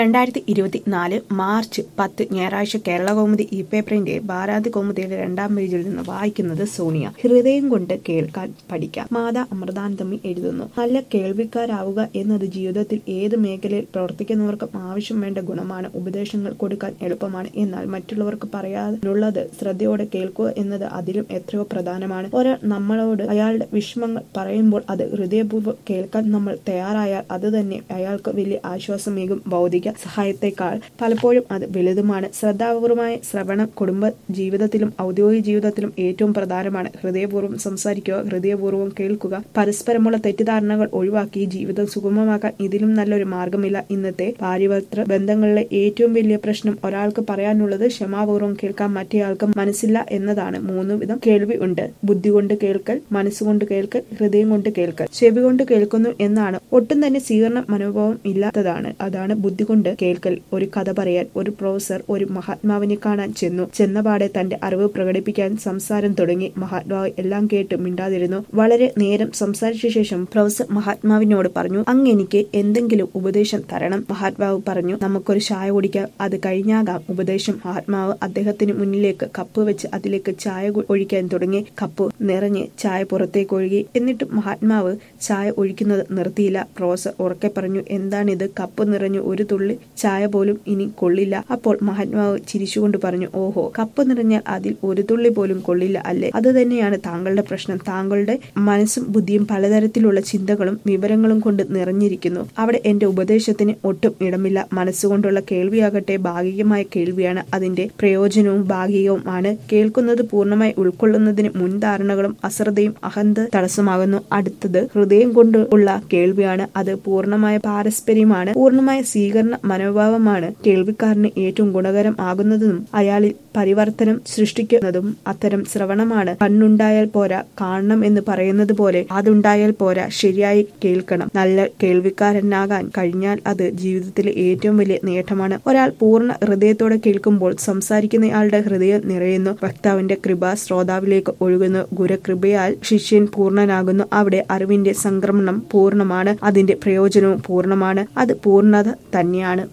രണ്ടായിരത്തി ഇരുപത്തിനാല് മാർച്ച് പത്ത് ഞായറാഴ്ച കേരള കൗമുദി ഇ പേപ്പറിന്റെ ഭാരതി കൗമുദിയുടെ രണ്ടാം പേജിൽ നിന്ന് വായിക്കുന്നത് സോണിയ ഹൃദയം കൊണ്ട് കേൾക്കാൻ പഠിക്കാം മാതാ അമൃതാനന്ദമി എഴുതുന്നു നല്ല കേൾവിക്കാരാവുക എന്നത് ജീവിതത്തിൽ ഏത് മേഖലയിൽ പ്രവർത്തിക്കുന്നവർക്കും ആവശ്യം വേണ്ട ഗുണമാണ് ഉപദേശങ്ങൾ കൊടുക്കാൻ എളുപ്പമാണ് എന്നാൽ മറ്റുള്ളവർക്ക് പറയാനുള്ളത് ശ്രദ്ധയോടെ കേൾക്കുക എന്നത് അതിലും എത്രയോ പ്രധാനമാണ് ഒരാൾ നമ്മളോട് അയാളുടെ വിഷമങ്ങൾ പറയുമ്പോൾ അത് ഹൃദയപൂർവ്വം കേൾക്കാൻ നമ്മൾ തയ്യാറായാൽ അത് തന്നെ അയാൾക്ക് വലിയ ആശ്വാസമേകും ഭൗതിക സഹായത്തെക്കാൾ പലപ്പോഴും അത് വലുതുമാണ് ശ്രദ്ധാപൂർവമായ ശ്രവണം കുടുംബ ജീവിതത്തിലും ഔദ്യോഗിക ജീവിതത്തിലും ഏറ്റവും പ്രധാനമാണ് ഹൃദയപൂർവ്വം സംസാരിക്കുക ഹൃദയപൂർവ്വം കേൾക്കുക പരസ്പരമുള്ള തെറ്റിദ്ധാരണകൾ ഒഴിവാക്കി ജീവിതം സുഗമമാക്കാൻ ഇതിലും നല്ലൊരു മാർഗമില്ല ഇന്നത്തെ പാരിപത്ര ബന്ധങ്ങളിലെ ഏറ്റവും വലിയ പ്രശ്നം ഒരാൾക്ക് പറയാനുള്ളത് ക്ഷമാപൂർവ്വം കേൾക്കാൻ മറ്റേയാൾക്ക് മനസ്സില്ല എന്നതാണ് മൂന്ന് വിധം കേൾവി ഉണ്ട് ബുദ്ധി കൊണ്ട് കേൾക്കൽ മനസ്സുകൊണ്ട് കേൾക്കൽ ഹൃദയം കൊണ്ട് കേൾക്കൽ ചെവി കൊണ്ട് കേൾക്കുന്നു എന്നാണ് ഒട്ടും തന്നെ സ്വീകരണ മനോഭാവം ഇല്ലാത്തതാണ് അതാണ് ബുദ്ധി കൊണ്ട് കേൾക്കൽ ഒരു കഥ പറയാൻ ഒരു പ്രൊഫസർ ഒരു മഹാത്മാവിനെ കാണാൻ ചെന്നു ചെന്നപാടെ തന്റെ അറിവ് പ്രകടിപ്പിക്കാൻ സംസാരം തുടങ്ങി മഹാത്മാവ് എല്ലാം കേട്ട് മിണ്ടാതിരുന്നു വളരെ നേരം സംസാരിച്ച ശേഷം പ്രൊഫസർ മഹാത്മാവിനോട് പറഞ്ഞു അങ്ങ് എനിക്ക് എന്തെങ്കിലും ഉപദേശം തരണം മഹാത്മാവ് പറഞ്ഞു നമുക്കൊരു ചായ കുടിക്കാം അത് കഴിഞ്ഞാകാം ഉപദേശം മഹാത്മാവ് അദ്ദേഹത്തിന് മുന്നിലേക്ക് കപ്പ് വെച്ച് അതിലേക്ക് ചായ കു- ഒഴിക്കാൻ തുടങ്ങി കപ്പ് നിറഞ്ഞ് ചായ പുറത്തേക്ക് ഒഴുകി എന്നിട്ടും മഹാത്മാവ് ചായ ഒഴിക്കുന്നത് നിർത്തിയില്ല പ്രൊഫസർ ഉറക്കെ പറഞ്ഞു എന്താണിത് കപ്പ് നിറഞ്ഞു ഒരു തുള്ളി ചായ പോലും ഇനി കൊള്ളില്ല അപ്പോൾ മഹാത്മാവ് ചിരിച്ചുകൊണ്ട് പറഞ്ഞു ഓഹോ കപ്പ് നിറഞ്ഞാൽ അതിൽ ഒരു തുള്ളി പോലും കൊള്ളില്ല അല്ലേ അത് തന്നെയാണ് താങ്കളുടെ പ്രശ്നം താങ്കളുടെ മനസ്സും ബുദ്ധിയും പലതരത്തിലുള്ള ചിന്തകളും വിവരങ്ങളും കൊണ്ട് നിറഞ്ഞിരിക്കുന്നു അവിടെ എന്റെ ഉപദേശത്തിന് ഒട്ടും ഇടമില്ല മനസ്സുകൊണ്ടുള്ള കേൾവിയാകട്ടെ ഭാഗികമായ കേൾവിയാണ് അതിന്റെ പ്രയോജനവും ഭാഗികവും ആണ് കേൾക്കുന്നത് പൂർണ്ണമായി ഉൾക്കൊള്ളുന്നതിന് മുൻധാരണകളും അശ്രദ്ധയും അഹന്ത തടസ്സമാകുന്നു അടുത്തത് ഹൃദയം കൊണ്ട് ഉള്ള കേൾവിയാണ് അത് പൂർണ്ണമായ പാരസ്പര്യമാണ് പൂർണ്ണമായ സ്വീകരണ മനോഭാവമാണ് കേൾവിക്കാരന് ഏറ്റവും ഗുണകരം ആകുന്നതും അയാളിൽ പരിവർത്തനം സൃഷ്ടിക്കുന്നതും അത്തരം ശ്രവണമാണ് കണ്ണുണ്ടായാൽ പോരാ കാണണം എന്ന് പറയുന്നത് പോലെ അതുണ്ടായാൽ പോരാ ശരിയായി കേൾക്കണം നല്ല കേൾവിക്കാരനാകാൻ കഴിഞ്ഞാൽ അത് ജീവിതത്തിലെ ഏറ്റവും വലിയ നേട്ടമാണ് ഒരാൾ പൂർണ്ണ ഹൃദയത്തോടെ കേൾക്കുമ്പോൾ സംസാരിക്കുന്നയാളുടെ ഹൃദയം നിറയുന്നു വക്താവിന്റെ കൃപ ശ്രോതാവിലേക്ക് ഒഴുകുന്നു ഗുരുകൃപയാൽ ശിഷ്യൻ പൂർണ്ണനാകുന്നു അവിടെ അറിവിന്റെ സംക്രമണം പൂർണ്ണമാണ് അതിന്റെ പ്രയോജനവും പൂർണ്ണമാണ് അത് പൂർണ്ണത തന്നെയാണ്